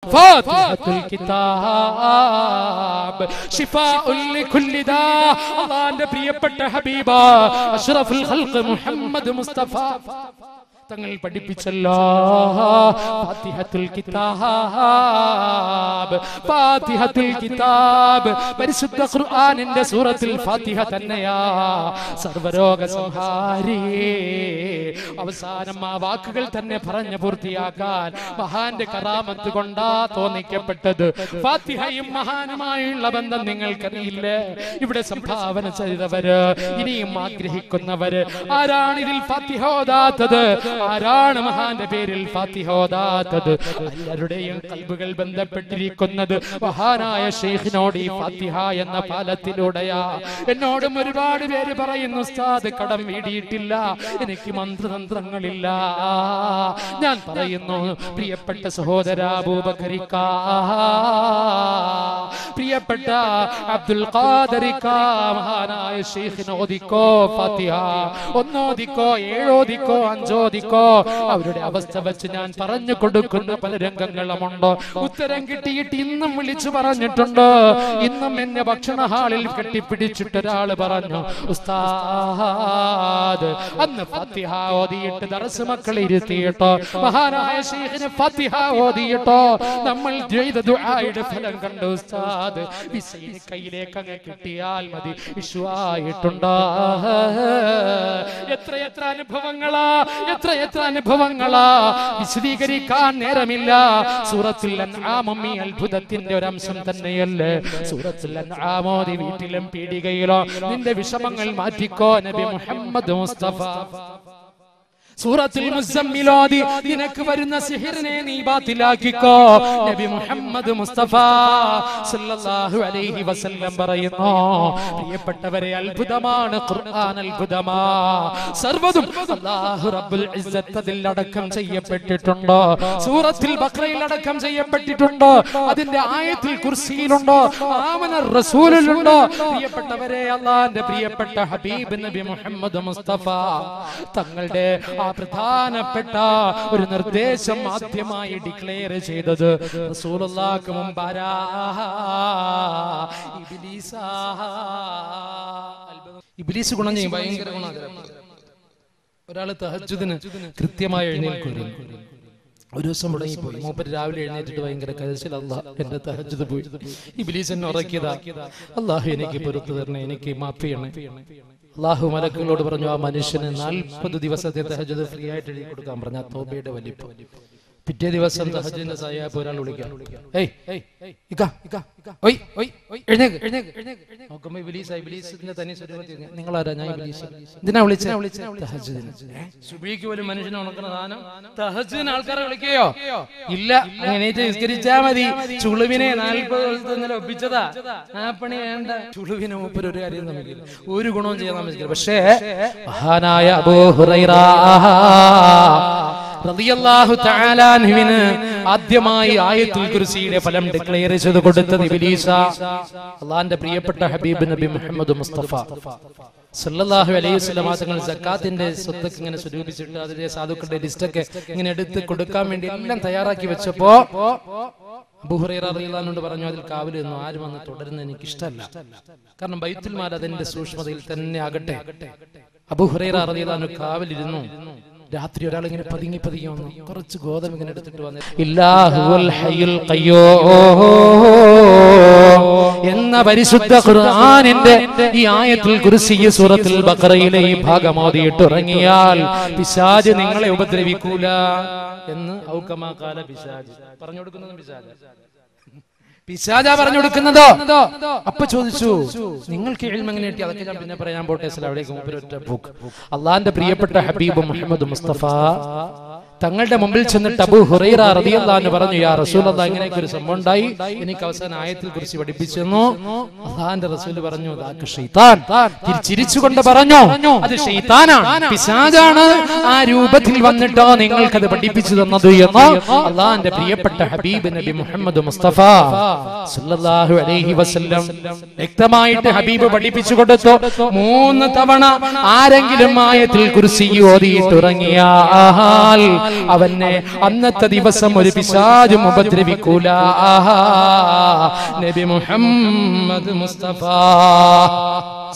ഫാത്തിഹത്തുൽ കിതാബ് ശിഫാഉൽ ലികുല്ലി ദാ അല്ലാഹുവിന്റെ പ്രിയപ്പെട്ട ഹബീബ അഷ്റഫുൽ ഖൽഖ് മുഹമ്മദ് മുസ്തഫ തങ്ങൾ പഠിപ്പിച്ചല്ലോ ഫാത്തിഹത്തുൽ കിതാബ് ഫാത്തിഹത്തുൽ കിതാബ് പരിശുദ്ധ ഖുർആനിന്റെ സൂറത്തുൽ ഫാത്തിഹ തന്നെയാ സർവരോഗ സംഹാരി അവസാനം ആ വാക്കുകൾ തന്നെ പറഞ്ഞു പൂർത്തിയാക്കാൻ മഹാന്റെ കറാമത്ത് കൊണ്ടാ തോന്നിക്കപ്പെട്ടത് ഫാത്തിഹയും മഹാനുമായുള്ള ബന്ധം നിങ്ങൾക്കറിയില്ലേ ഇവിടെ സംഭാവന ചെയ്തവര് ഇനിയും ആഗ്രഹിക്കുന്നവര് ആരാണ് ഇതിൽ ഫാത്തിഹ ഓതാത്തത് ആരാണ് മഹാന്റെ പേരിൽ ഫാത്തിഹ ഓതാത്തത് എല്ലാവരുടെയും കൽബുകൾ ബന്ധപ്പെട്ടിരിക്കുന്നത് മഹാനായ ഷെയ്ഖിനോട് ഈ ഫാത്തിഹ എന്ന പാലത്തിലൂടെയാ എന്നോടും ഒരുപാട് പേര് പറയുന്നു ഉസ്താദ് കടം വീടിയിട്ടില്ല എനിക്ക് മന്ത്രതന്ത്രങ്ങളില്ല ഞാൻ പറയുന്നു പ്രിയപ്പെട്ട സഹോദര അബൂബക്കരിക്ക പ്രിയപ്പെട്ട അബ്ദുൽ ഖാദരിക്ക മഹാനായ ഷെയ്ഖിന് ഓദിക്കോ ഫാത്തിഹ ഒന്നോദിക്കോ ഏഴോദിക്കോ അഞ്ചോദിക്കോ അവരുടെ അവസ്ഥ വെച്ച് ഞാൻ പറഞ്ഞു കൊടുക്കുന്ന പല രംഗങ്ങളുമുണ്ട് ഉത്തരം കിട്ടിയിട്ട് ഇന്നും വിളിച്ചു പറഞ്ഞിട്ടുണ്ട് ഇന്നും എന്നെ ഭക്ഷണ ഹാളിൽ കെട്ടിപ്പിടിച്ചിട്ട് ഒരാള് പറഞ്ഞു ഉസ്താദ് അന്ന് ഫത്തിഹ ഓതിയിട്ട് ദറസ് മക്കളെ ഇരുത്തിയിട്ടോ മഹാനായ ശൈഖിന് ഫത്തിഹ ഓതിയിട്ടോ നമ്മൾ ചെയ്ത ദുആയുടെ ഫലം കണ്ടു ഉസ്താദ് വിസയിന് കയ്യിലേക്ക് അങ്ങ് കിട്ടിയാൽ മതി വിശ്വായിട്ടുണ്ടോ എത്ര എത്ര അനുഭവങ്ങളാ എത്ര എത്ര അനുഭവങ്ങളാ വിശദീകരിക്കാൻ നേരമില്ല സൂറത്തുൽ അൻആമും ഈ അത്ഭുതത്തിന്റെ ഒരു അംശം തന്നെയല്ലേ സൂറത്തുൽ അൻആമോദി വീട്ടിലും പീടികയിലോ നിന്റെ വിഷമങ്ങൾ മാറ്റിക്കോ നബി മുഹമ്മദ് മുസ്തഫ സൂറത്തിൽ മുസമ്മിലോതി നിനക്ക് വരുന്ന സിഹിറിനെ നീ ബാത്തിലാക്കിക്കോ നബി മുഹമ്മദ് മുസ്തഫ സല്ലല്ലാഹു അലൈഹി വസല്ലം പറയുന്നു പ്രിയപ്പെട്ടവരെ അത്ഭുതമാണ് ഖുർആൻ അത്ഭുതമാ സർവ്വതും അല്ലാഹു റബ്ബുൽ ഇസ്സത്ത് അതിൽ അടക്കം ചെയ്യപ്പെട്ടിട്ടുണ്ടോ സൂറത്തിൽ ബഖറയിൽ അടക്കം ചെയ്യപ്പെട്ടിട്ടുണ്ടോ അതിന്റെ ആയത്തിൽ കുർസിയിലുണ്ടോ ആമന റസൂലിലുണ്ടോ പ്രിയപ്പെട്ടവരെ അള്ളാന്റെ പ്രിയപ്പെട്ട ഹബീബ് നബി മുഹമ്മദ് മുസ്തഫ തങ്ങളുടെ ആ പ്രധാനപ്പെട്ട ഒരു നിർദ്ദേശം ആദ്യമായി ഡിക്ലെയർ ചെയ്തത് റസൂലുള്ളാഹിക്ക് മുമ്പാരാ ഇബ്ലീസാ ഇബ്ലീസ് ഗുണം ചെയ്യും ഭയങ്കര ഗുണം ഒരാള് തഹജ്ജുദിന് കൃത്യമായി എഴുന്നേൽക്കുന്നു ഒരു ദിവസം മുടങ്ങിപ്പോയി മൂപ്പര് രാവിലെ എഴുന്നേറ്റിട്ട് ഭയങ്കര കരച്ചിൽ അല്ലാ എന്റെ തഹജ്ജുദ് പോയി ഇബ്ലീസ് എന്നെ ഉറക്കിയതാ അള്ളാഹു എനിക്ക് പൊരുത്തു തരണേ എനിക്ക് മാഫ് ചെയ്യണേ അള്ളാഹു മലക്കുകളോട് പറഞ്ഞു ആ മനുഷ്യന് നാൽപ്പത് ദിവസത്തെ തഹജ്ജുദ് ഫ്രീ ആയിട്ട് എഴുതി കൊടുക്കാൻ പറഞ്ഞു ആ തോബയുടെ വലിപ്പം പിറ്റേ ദിവസം തഹജ്ജുദിന്റെ സായാപ്പ് ഒരാൾ വിളിക്കാം ഏയ് ഏയ് ഇക്ക ഇക്ക ഒയ് ഒയ് ഒയ് എഴുന്നേക്ക് എഴുന്നേക്ക് എഴുന്നേക്ക് നോക്കുമ്പോ ഇബ്ലീസ് ഇബ്ലീസിന്റെ തനി സ്വരൂപത്തിൽ നിങ്ങൾ ആരാ ഞാൻ ഇബ്ലീസ് എന്തിനാ വിളിച്ചേ തഹജ്ജുദിന് സുബിക്ക് പോലും മനുഷ്യനെ ഉണക്കുന്ന സാധനം തഹജ്ജുദിന് ആൾക്കാരെ വിളിക്കുകയോ ഇല്ല അങ്ങനെ നിസ്കരിച്ചാ മതി ചുളുവിനെ നാൽപ്പത് ദിവസത്തെ ഇന്നലെ ഒപ്പിച്ചതാ ആ പണി വേണ്ട ചുളുവിനെ മൂപ്പര് ഒരു കാര്യം നമുക്കില്ല ഒരു ഗുണവും ചെയ്യാൻ നമുക്കില്ല പക്ഷേ മഹാനായ അബൂ ഹുറൈറ റളിയല്ലാഹു തആല അൻഹുവിന് ആദ്യമായി ആയത്തുൽ കുർസിയുടെ ഫലം ഡിക്ലെയർ ചെയ്ത് കൊടുത്തത് ഇബ്ലീസ അള്ളാന്റെ പ്രിയപ്പെട്ട ഹബീബ് നബി മുഹമ്മദ് മുസ്തഫ സല്ലല്ലാഹു അലൈഹി വസല്ലം തങ്ങൾ സക്കാത്തിന്റെ സ്വത്തൊക്കെ ഇങ്ങനെ സ്വരൂപിച്ചിട്ട് അതിലെ സാധുക്കളുടെ ലിസ്റ്റൊക്കെ ഇങ്ങനെ എടുത്ത് കൊടുക്കാൻ വേണ്ടി എല്ലാം തയ്യാറാക്കി വെച്ചപ്പോ ബുഹറേറിയാനോട് പറഞ്ഞു അതിൽ കാവല് നിന്നു ആരും വന്ന് തുടരുന്ന എനിക്ക് ഇഷ്ടമല്ല കാരണം ബൈത്തുൽ മാൽ അതിന്റെ സൂക്ഷ്മതയിൽ തന്നെ ആകട്ടെ അബുഹുറൈറ അറിയാനു കാവലിരുന്നു രാത്രി ഒരാൾ ഇങ്ങനെ പതുങ്ങി പതുങ്ങി വന്നു കുറച്ച് ഗോതമ്പ് ഇങ്ങനെ എടുത്തിട്ട് വന്നു ഇല്ലാഹുൽ ഹയ്യുൽ ഖയ്യൂം എന്ന പരിശുദ്ധ ഖുർആനിന്റെ ഈ ആയത്തിൽ കുറിച്ച് ഈ സൂറത്തിൽ ബഖറയിലെ ഈ ഭാഗം ഓതിയിട്ട് ഇറങ്ങിയാൽ പിശാജ് നിങ്ങളെ ഉപദ്രവിക്കൂല എന്ന് ഔക്കമാ കാല പിശാജ് പറഞ്ഞു കൊടുക്കുന്നത് പിശാജ് പിശാജ പറഞ്ഞു കൊടുക്കുന്നതോ അപ്പൊ ചോദിച്ചു നിങ്ങൾക്ക് എഴും എങ്ങനെ കിട്ടി അതൊക്കെ ഞാൻ പിന്നെ പറയാൻ പോട്ടെ അവിടേക്ക് മൂപ്പര് ഒറ്റ ബുക്ക് അള്ളാന്റെ പ്രിയപ്പെട്ട ഹബീബ് മുഹമ്മദ് മുസ്തഫ തങ്ങളുടെ മുമ്പിൽ ചെന്നിട്ട് അബു ഹുറൈറ റളിയല്ലാഹു പറഞ്ഞു യാ റസൂലല്ലാ ഇങ്ങനെയൊക്കെ ഒരു സംഭവം ഉണ്ടായി എനിക്ക് അവസാനം ആയത്തിൽ കുറിച്ച് പഠിപ്പിച്ചു തന്നു അള്ളാന്റെ റസൂൽ പറഞ്ഞു അതാക്ക് ഷെയ്ത്താൻ തിരിച്ചിരിച്ചുകൊണ്ട് പറഞ്ഞു അത് ഷെയ്ത്താനാണ് പിശാചാണ് ആ രൂപത്തിൽ വന്നിട്ടോ നിങ്ങൾക്കത് പഠിപ്പിച്ചു തന്നത് എന്ന് അള്ളാന്റെ പ്രിയപ്പെട്ട ഹബീബ് നബി മുഹമ്മദ് മുസ്തഫ സല്ലല്ലാഹു അലൈഹി വസല്ലം വ്യക്തമായിട്ട് ഹബീബ് പഠിപ്പിച്ചു കൊടുത്തു മൂന്ന് തവണ ആരെങ്കിലും ആയത്തിൽ കുറിച്ച് ഓതിയിട്ട് ഇറങ്ങിയാൽ അവനെ അന്നത്തെ ദിവസം ഒരു പിശാചും ഉപദ്രവിക്കൂല നബി മുഹമ്മദ് മുസ്തഫ